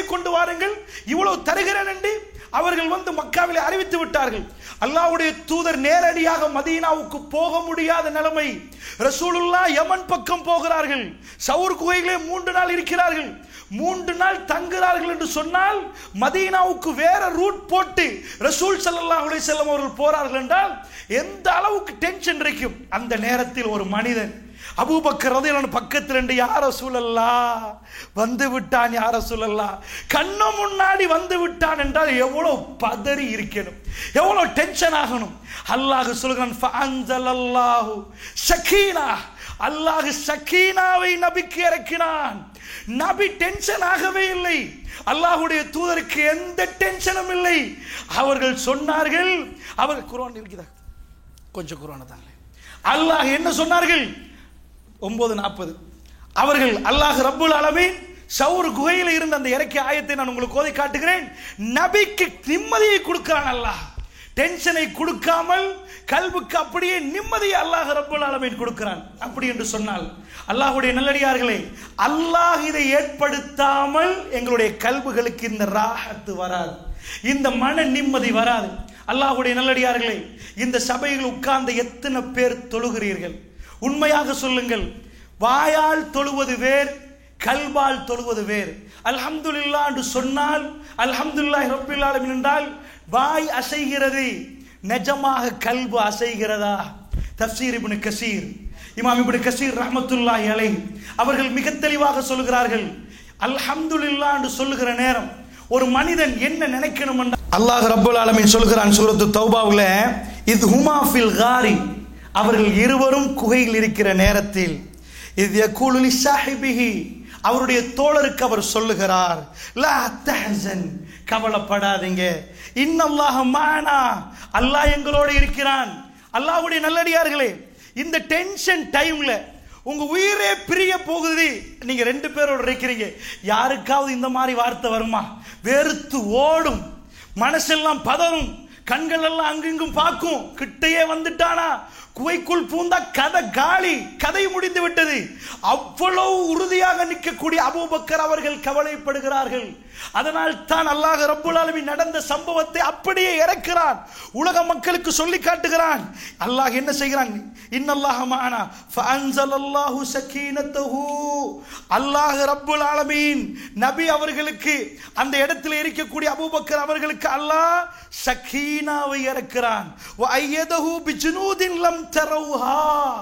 கொண்டு வாருங்கள் இவ்வளவு தருகிறேன் என்று அவர்கள் வந்து மக்காவிலே அறிவித்து விட்டார்கள் அல்லாஹ்வுடைய தூதர் நேரடியாக மதீனாவுக்கு போக முடியாத நிலைமை ரசூலுல்லா யமன் பக்கம் போகிறார்கள் சவுர் குகையிலே மூன்று நாள் இருக்கிறார்கள் மூன்று நாள் தங்குகிறார்கள் என்று சொன்னால் மதீனாவுக்கு வேற ரூட் போட்டு ரசூல் ஸல்லல்லாஹு அலைஹி வஸல்லம் அவர்கள் போறார்கள் என்றால் எந்த அளவுக்கு டென்ஷன் இருக்கும் அந்த நேரத்தில் ஒரு மனிதன் அபூபக்கர் ரலியல்லாஹு பக்கத்தில் ரெண்டு யார சூழல்லா வந்து விட்டான் யார சூழல்லா கண்ணு முன்னாடி வந்து விட்டான் என்றால் எவ்வளவு பதறி இருக்கணும் எவ்வளவு டென்ஷன் ஆகணும் அல்லாஹ் சொல்கிறான் ஃபஅன்ஸலல்லாஹு ஸகீனா அல்லாஹ் சக்கீனாவை நபிக்கு இறக்கினான் நபி டென்ஷன் ஆகவே இல்லை அல்லாஹ்வுடைய தூதருக்கு எந்த டென்ஷனும் இல்லை அவர்கள் சொன்னார்கள் அவர் குர்ஆன் இருக்குதா கொஞ்சம் குர்ஆனை தாங்க அல்லாஹ் என்ன சொன்னார்கள் ஒன்பது நாற்பது அவர்கள் அல்லாஹ் ரப்புல் அலமீன் சவுர் குகையில் இருந்த அந்த இறக்கிய ஆயத்தை நான் உங்களுக்கு கோதை காட்டுகிறேன் நபிக்கு நிம்மதியை கொடுக்கிறான் அல்லாஹ் டென்ஷனை கொடுக்காமல் கல்வுக்கு அப்படியே நிம்மதியை அல்லாஹ் ரப்புல் அலமீன் கொடுக்கிறான் அப்படி என்று சொன்னால் அல்லாஹ்வுடைய நல்லடியார்களே அல்லாஹ் இதை ஏற்படுத்தாமல் எங்களுடைய கல்புகளுக்கு இந்த ராஹத்து வராது இந்த மன நிம்மதி வராது அல்லாஹ்வுடைய நல்லடியார்களே இந்த சபையில் உட்கார்ந்த எத்தனை பேர் தொழுகிறீர்கள் உண்மையாக சொல்லுங்கள் வாயால் தொழுவது வேர் கல்பால் தொழுவது வேர் அல்ஹம்துலில்லா என்று சொன்னால் அல்ஹம்துலில்லாஹி ரப்பில் ஆலமீன் என்றால் வாய் அசைகிறது நிஜமாக கல்பு அசைகிறதா தஃப்சீர் இப்னு கசீர் இமாம் இப்னு கசீர் ரஹ்மத்துல்லாஹி அலைஹி அவர்கள் மிக தெளிவாக சொல்கிறார்கள் அல்ஹம்துலில்லா என்று சொல்லுகிற நேரம் ஒரு மனிதன் என்ன நினைக்கணும் அல்லாஹ் ரப்புல் ஆலமீன் சொல்கிறான் சூரத்து தௌபாவுல இது ஹுமா ஃபில் காரி அவர்கள் இருவரும் குகையில் இருக்கிற நேரத்தில் இது யகூலு லிசாஹிபிஹி அவருடைய தோழருக்கு அவர் சொல்லுகிறார் லா தஹசன் கவலைப்படாதீங்க இன்னல்லாஹ மானா அல்லாஹ் எங்களோட இருக்கிறான் அல்லாஹ்வுடைய நல்லடியார்களே இந்த டென்ஷன் டைம்ல உங்க உயிரே பிரிய போகுது நீங்க ரெண்டு பேரோட இருக்கிறீங்க யாருக்காவது இந்த மாதிரி வார்த்தை வருமா வெறுத்து ஓடும் மனசெல்லாம் பதறும் கண்கள் எல்லாம் அங்கிங்கும் பார்க்கும் கிட்டையே வந்துட்டானா குவைக்குள் பூந்தா கதை காலி கதை முடிந்து விட்டது அவ்வளவு உறுதியாக நிற்கக்கூடிய அபூபக்கர் அவர்கள் கவலைப்படுகிறார்கள் அதனால் தான் அல்லாஹ் ரப்புல் ஆலமீன் நடந்த சம்பவத்தை அப்படியே இறக்கிறான் உலக மக்களுக்கு சொல்லி காட்டுகிறான் அல்லாஹ் என்ன செய்கிறான் இன்னல்லாஹ மானா ஃபஅன்ஸலல்லாஹு சக்கீனத்தஹு அல்லாஹ் ரப்புல் ஆலமீன் நபி அவர்களுக்கு அந்த இடத்தில் இருக்கக்கூடிய அபூபக்கர் அவர்களுக்கு அல்லாஹ் சக்கீனாவை இறக்கிறான் வ ஐயதஹு பிஜுனூதின் லம் தரவுஹா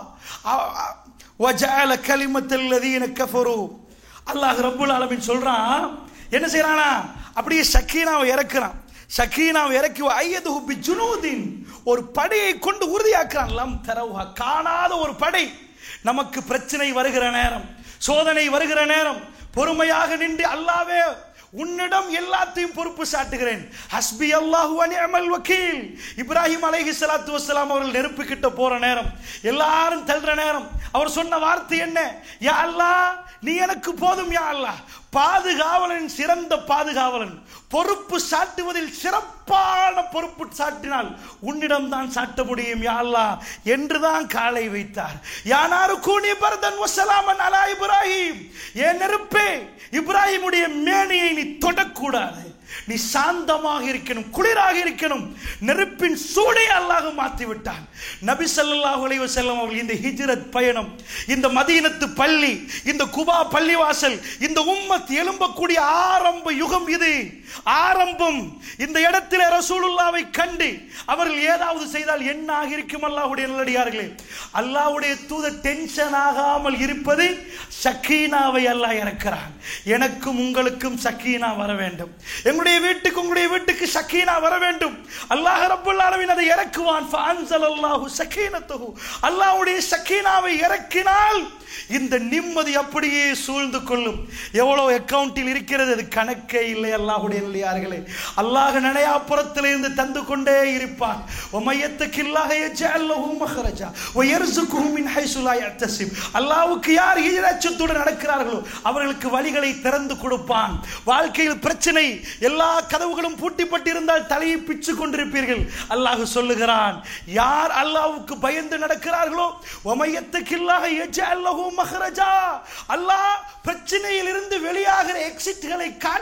وجعل كلمة الذين كفروا அல்லாஹ் ரப்புல் ஆலமீன் சொல்றான் என்ன செய்யறானா அப்படியே சக்கீனாவை இறக்குறான் சக்கீனாவை இறக்கி ஐயது பி ஜுனூதின் ஒரு படையை கொண்டு உறுதியாக்குறான் லம் தரவுஹா காணாத ஒரு படை நமக்கு பிரச்சனை வருகிற நேரம் சோதனை வருகிற நேரம் பொறுமையாக நின்று அல்லாவே உன்னிடம் எல்லாத்தையும் பொறுப்பு சாட்டுகிறேன் ஹஸ்பி அல்லாஹு அனிஅமல் வக்கீல் இப்ராஹிம் அலைஹி ஸலாத்து வஸ்ஸலாம் அவர்கள் நெருப்பு கிட்ட போற நேரம் எல்லாரும் தள்ளுற நேரம் அவர் சொன்ன வார்த்தை என்ன யா அல்லாஹ் நீ எனக்கு போதும் யா அல்லாஹ் பாதுகாவலன் சிறந்த பாதுகாவலன் பொறுப்பு சாட்டுவதில் சிறப்பான பொறுப்பு சாட்டினால் உன்னிடம் தான் சாட்ட முடியும் யா அல்லாஹ் என்றுதான் காலை வைத்தார் யானாரு கூனி பரதன் வசலாமன் அலா இப்ராஹிம் ஏன் நெருப்பே இப்ராஹிமுடைய மேனியை நீ தொடக்கூடாது நீ சாந்தமாக இருக்கணும் குளிராக இருக்கணும் நெருப்பின் சூடை அல்லாஹ் மாற்றி விட்டான் நபி ஸல்லல்லாஹு அலைஹி வஸல்லம் அவர்கள் இந்த ஹிஜ்ரத் பயணம் இந்த மதீனத்து பள்ளி இந்த குபா பள்ளிவாசல் இந்த உம்மத் எழும்பக்கூடிய ஆரம்ப யுகம் இது ஆரம்பம் இந்த இடத்திலே ரசூலுல்லாவை கண்டு அவர்கள் ஏதாவது செய்தால் என்ன ஆகிருக்கும் அல்லாஹ்வுடைய நல்லடியார்களே அல்லாஹ்வுடைய தூதர் டென்ஷன் ஆகாமல் இருப்பது சக்கீனாவை அல்லாஹ் இறக்கிறான் எனக்கும் உங்களுக்கும் சக்கீனா வர வேண்டும் எங்களுடைய வீட்டுக்கு உங்களுடைய வீட்டுக்கு சக்கீனா வர வேண்டும் அல்லாஹ் ரப்புல் ஆலமீன் அதை இறக்குவான் ஃபஅன்ஸலல்லாஹு சக்கீனத்தஹு அல்லாஹ்வுடைய சக்கீனாவை இறக்கினால் இந்த நிம்மதி அப்படியே சூழ்ந்து கொள்ளும் எவ்வளவு அக்கவுண்டில் இருக்கிறது அது கணக்கே இல்லை அல்லாஹுடைய இல்லையார்களே அல்லாஹ் நனையாப்புறத்தில் இருந்து தந்து கொண்டே இருப்பான் ஒமையத்துக்கு இல்லாக யஜஅல்லஹு மஹரஜா வயர்சுகுஹு மின் ஹைசு லா யஹ்தசிப் அல்லாஹ்வுக்கு யார் ஈரச்சத்துடன் நடக்கிறார்களோ அவர்களுக்கு வழிகளை திறந்து கொடுப்பான் வாழ்க்கையில் பிரச்சனை எல்லா கதவுகளும் பூட்டிப்பட்டிருந்தால் தலையை பிச்சு கொண்டிருப்பீர்கள் அல்லாஹ் சொல்லுகிறான் யார் அல்லாஹ்வுக்கு பயந்து நடக்கிறார்களோ ஒமையத்துக்கு இல்லாக யஜஅல்லஹு மஹரஜா அல்லாஹ் பிரச்சனையில் இருந்து வெளியாகிற எக்ஸிட்களை காட்டி